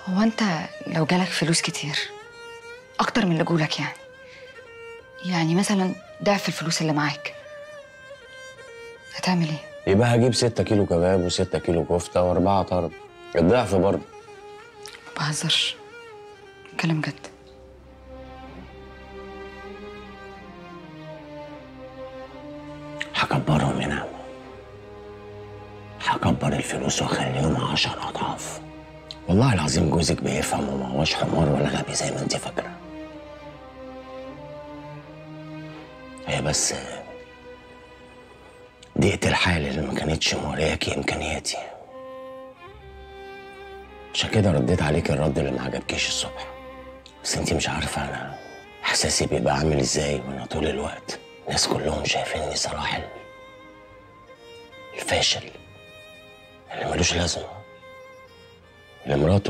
هو انت لو جالك فلوس كتير اكتر من اللي جولك يعني يعني مثلا ضعف الفلوس اللي معاك هتعمل ايه يبقى هجيب 6 كيلو كباب و6 كيلو كفته واربعه طرب الضعف برضه ما بهزرش كلام جد هكبرهم يا نعمة هكبر الفلوس واخليهم عشر اضعاف والله العظيم جوزك بيفهم وما هوش حمار ولا غبي زي ما انت فاكره هي بس ضيقة الحال اللي ما كانتش مورياكي امكانياتي عشان كده رديت عليك الرد اللي ما عجبكيش الصبح بس انت مش عارفه انا احساسي بيبقى عامل ازاي وانا طول الوقت الناس كلهم شايفيني صلاح ال- الفاشل اللي ملوش لازمه اللي مراته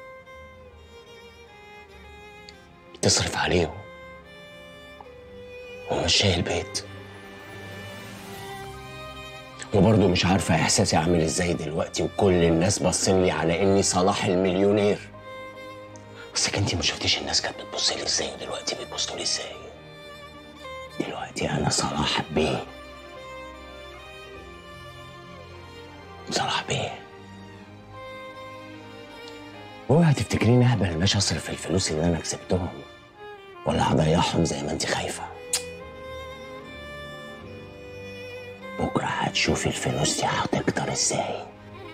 تصرف عليه ومشيه البيت وبرضه مش عارفة إحساسي عامل إزاي دلوقتي وكل الناس باصين لي على إني صلاح المليونير بس انت ما شفتيش الناس كانت بتبص لي إزاي ودلوقتي بيبصوا لي إزاي دلوقتي أنا صلاح بيه صلاح بيه اوعي هتفتكريني اهبل باش اصرف الفلوس اللي انا كسبتهم ولا هضيعهم زي ما انت خايفه بكره هتشوفي الفلوس دي هتكتر ازاي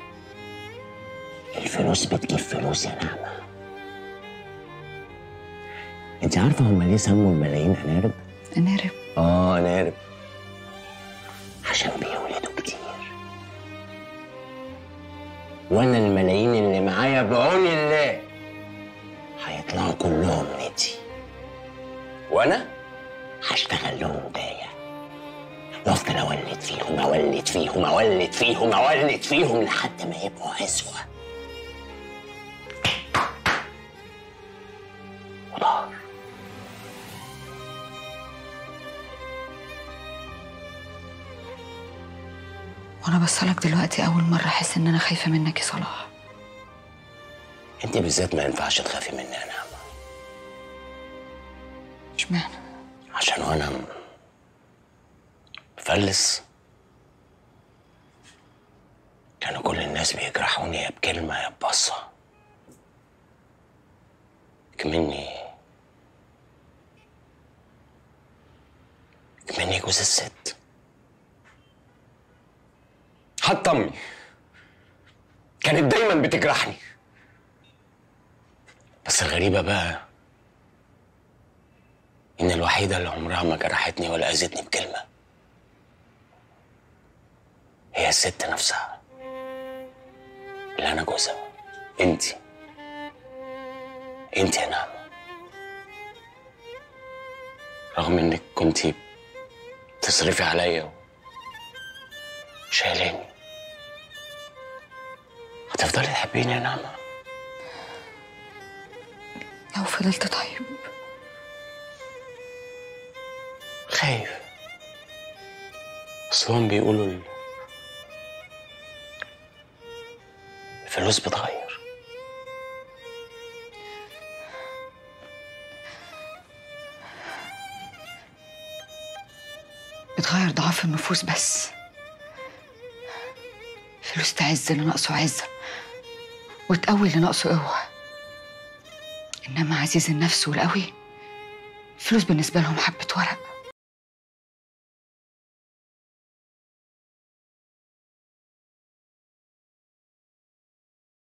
الفلوس بتجيب فلوس يا نعمه انت عارفه هما ليه سموا الملايين انارب انارب اه انارب عشان بيولدوا كتير وانا الملايين اللي معايا بعون الله هيطلعوا كلهم نتي وانا هشتغل لهم بايع وافضل اولد فيهم اولد فيهم اولد فيهم اولد فيهم لحد ما يبقوا عزوه ودار وانا بصلك دلوقتي اول مره احس ان انا خايفه منك يا صلاح انت بالذات ما ينفعش تخافي مني يا نعمه اشمعنى عشان وانا م- مفلس كانوا كل الناس بيجرحوني يا بكلمة يا ببصة كمني كمني جوز الست حتى امي كانت دايما بتجرحني بس الغريبة بقى إن الوحيدة اللي عمرها ما جرحتني ولا أذتني بكلمة هي الست نفسها اللي أنا جوزها أنتي أنتي يا نعمة رغم إنك كنتي تصرفي عليا وشايلاني هتفضلي تحبيني يا نعمة لو فضلت طيب خايف أصلهم بيقولوا ال- الفلوس بتغير بتغير ضعاف النفوس بس فلوس تعز اللي ناقصه عزة وتقوي اللي ناقصه قوة إنما عزيز النفس والقوي فلوس بالنسبة لهم حبة ورق